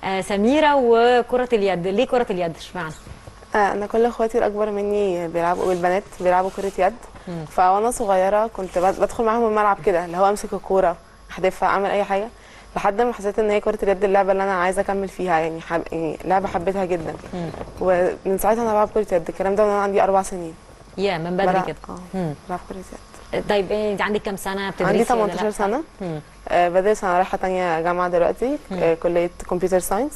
آه سميره وكره اليد ليه كره اليد اشمعنى آه، انا كل اخواتي الاكبر مني بيلعبوا والبنات بيلعبوا كره يد فوانا صغيره كنت بد- بدخل معاهم الملعب كده اللي هو امسك الكوره احدفها اعمل اي حاجه لحد ما حسيت ان هي كره اليد اللعبه اللي انا عايزه اكمل فيها يعني, حب... يعني لعبه حبيتها جدا ومن ساعتها انا بلعب كره يد الكلام ده وانا عندي اربع سنين يا من بدري بلعب- كده اه مم. بلعب كره يد طيب إيه، انت عندك كام سنه بتدرسي عندي ولا 18 لأ؟ سنه مم. آه بدرس انا رايحه تانية جامعه دلوقتي آه كليه كمبيوتر ساينس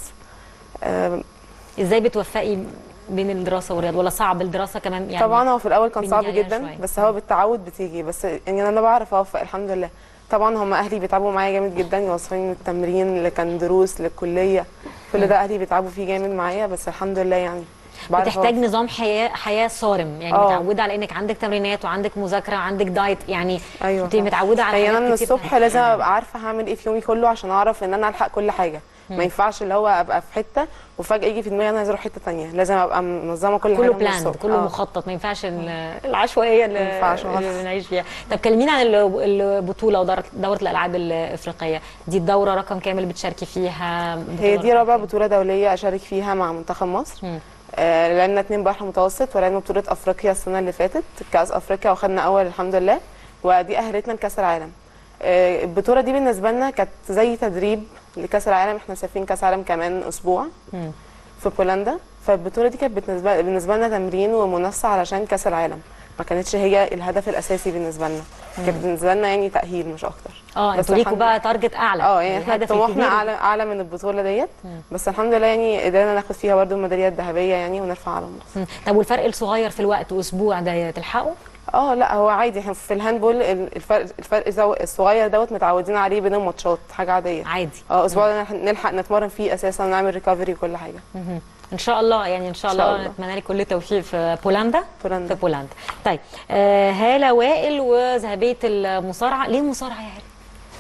آه ازاي بتوفقي بين الدراسه والرياضه ولا صعب الدراسه كمان يعني طبعا هو في الاول كان صعب بالنهاية جدا شوية. بس هو بالتعود بتيجي بس يعني انا بعرف اوفق الحمد لله طبعا هم اهلي بيتعبوا معايا جامد جدا يوصلوني من التمرين اللي كان دروس للكليه كل ده اهلي بيتعبوا فيه جامد معايا بس الحمد لله يعني بعرف بتحتاج أوفق. نظام حياه حياه صارم يعني آه. متعوده على انك عندك تمرينات وعندك مذاكره وعندك دايت يعني ايوه انت طبعاً. متعوده على يعني انا حاجات من كتير الصبح لازم ابقى عارفه هعمل ايه في يومي كله عشان اعرف ان انا الحق كل حاجه ما ينفعش اللي هو ابقى في حته وفجاه يجي في دماغي انا عايزه اروح حته تانية لازم ابقى منظمه كل حاجه كله من بلاند الصبح. كله آه. مخطط ما ينفعش ال- العشوائيه اللي, ما ينفعش خالص. اللي بنعيش فيها طب كلمينا عن ال- البطوله ودوره دوره الالعاب الافريقيه دي الدوره رقم كام اللي بتشاركي فيها هي بطولة دي رقم رابع كام؟ بطولة دولية أشارك فيها مع منتخب مصر مم. آه لعبنا اتنين بحر متوسط ولعبنا بطولة أفريقيا السنة اللي فاتت كأس أفريقيا وخدنا أول الحمد لله ودي أهلتنا لكأس العالم آه البطولة دي بالنسبة لنا كانت زي تدريب لكأس العالم احنا مسافرين كأس العالم كمان أسبوع مم. في بولندا فالبطولة دي كانت بالنسبة بالنسبة لنا تمرين ومنافسة علشان كأس العالم ما كانتش هي الهدف الأساسي بالنسبة لنا كانت بالنسبة لنا يعني تأهيل مش أكتر اه بس انتوا ليكوا الحمد بقى تارجت اعلى اه يعني احنا الهدف طموحنا الكبير. اعلى اعلى من البطوله ديت بس الحمد لله يعني قدرنا ناخد فيها برضه الميداليه الذهبيه يعني ونرفع على مصر مم. طب والفرق الصغير في الوقت اسبوع ده تلحقوا اه لا هو عادي احنا في الهاندبول ال- الفرق الفرق زو- الصغير دوت متعودين عليه بين الماتشات حاجه عاديه عادي اه اسبوع ده نلحق- نلحق نتمرن فيه اساسا نعمل ريكفري وكل حاجه مهم. ان شاء الله يعني ان شاء إن شاء الله الله. نتمنى لك كل التوفيق في بولندا بولندا. في بولندا طيب آه هاله وائل وذهبيه المصارعه ليه المصارعه يا هاله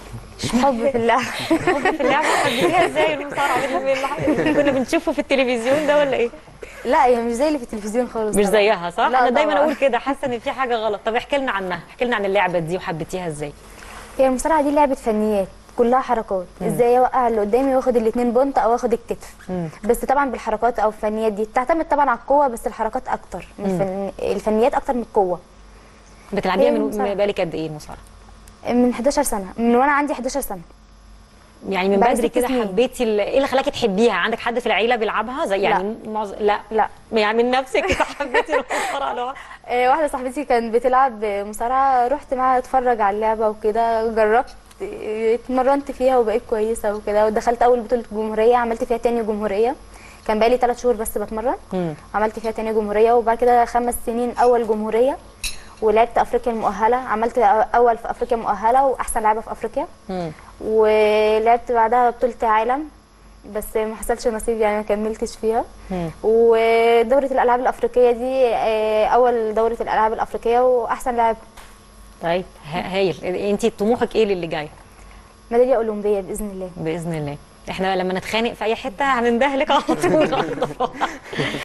حب في الله حب في اللعبه حبيتيها ازاي المصارعه بتحبي اللي كنا بنشوفه في التلفزيون ده ولا ايه لا هي مش زي اللي في التلفزيون خالص مش طبعاً. زيها صح لا انا دايما طبعاً. اقول كده حاسه ان في حاجه غلط طب احكي لنا عنها احكي لنا عن اللعبه دي وحبيتيها ازاي هي المصارعه دي لعبه فنيات كلها حركات ازاي اوقع اللي قدامي واخد الاثنين بونت او اخد الكتف بس طبعا بالحركات او الفنيات دي تعتمد طبعا على القوه بس الحركات اكتر من الفن... الفنيات اكتر من القوه بتلعبيها هي من المصارعة. بالك قد ايه المصارعه من 11 سنه من وانا عندي 11 سنه يعني من بقى بدري ست كده سنين. حبيتي ال- ايه اللي خلاكي تحبيها عندك حد في العيله بيلعبها زي يعني معظ... لا لا يعني من نفسك كده حبيتي المصارعه لوحدها آه، واحده صاحبتي كانت بتلعب مصارعه رحت معاها اتفرج على اللعبه وكده جربت آه، اتمرنت فيها وبقيت كويسه وكده ودخلت اول بطوله جمهوريه عملت فيها تاني جمهوريه كان بقالي ثلاث شهور بس بتمرن مم. عملت فيها تاني جمهوريه وبعد كده خمس سنين اول جمهوريه ولعبت افريقيا المؤهله عملت اول في افريقيا المؤهله واحسن لاعبه في افريقيا مم. ولعبت بعدها بطوله عالم بس ما حصلش نصيب يعني ما كملتش فيها مم. ودوره الالعاب الافريقيه دي آه، اول دوره الالعاب الافريقيه واحسن لاعب طيب ه- هايل انت طموحك ايه للي جاي ميداليه اولمبيه باذن الله باذن الله احنا لما نتخانق في اي حته هنندهلك على طول